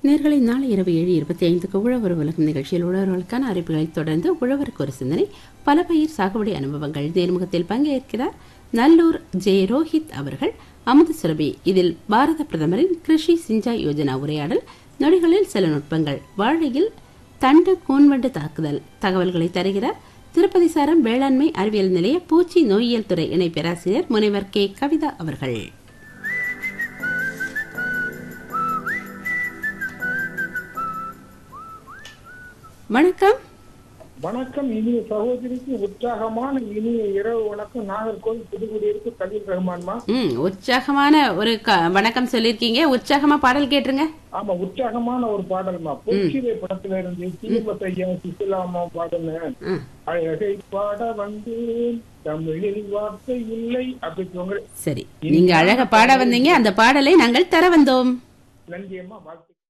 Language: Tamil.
நேர்களை நாளை இரவு ஏழு இருபத்தி ஐந்துக்கு உழவர் உலகம் நிகழ்ச்சியில் உழவர்களுக்கான அறிவிப்புகளைத் தொடர்ந்து உழவருக்கு ஒரு சிந்தனை பல பயிர் சாகுபடி அனுபவங்கள் நேர்முகத்தில் பங்கேற்கிறார் நல்லூர் ஜே ரோஹித் அவர்கள் அமுது சுரபி இதில் பாரத பிரதமரின் கிருஷி சிஞ்சாய் யோஜனா உரையாடல் நொடிகளில் சில நுட்பங்கள் வாழையில் தண்டு கூன்வண்டு தாக்குதல் தகவல்களை தருகிறார் திருப்பதி சாரம் வேளாண்மை அறிவியல் நிலைய பூச்சி நோயியல் துறை இணை பேராசிரியர் முனைவர் கே கவிதா அவர்கள் வணக்கம் வணக்கம் இனிய சகோதரிக்கு உற்சாகமான இனிய இரவு வணக்கம் நாகர்கோவில் புதுக்குடியிருப்பு கலீல் ரஹ்மான்மா ம் உற்சாகமான ஒரு க- வணக்கம் சொல்லியிருக்கீங்க உற்சாகமா பாடல் கேட்டுருங்க ஆமா உற்சாகமான ஒரு பாடல்மா பொற்சிலை படத்துல இருந்து தீபத்தையா சுசிலாமா பாடல ம், அழகை பாட வந்தேன் தமிழில் வார்த்தை இல்லை அப்படி சொல்ற சரி நீங்க அழகா பாட வந்தீங்க அந்த பாடலை நாங்கள் தர வந்தோம் நன்றி அம்மா வாழ்த்து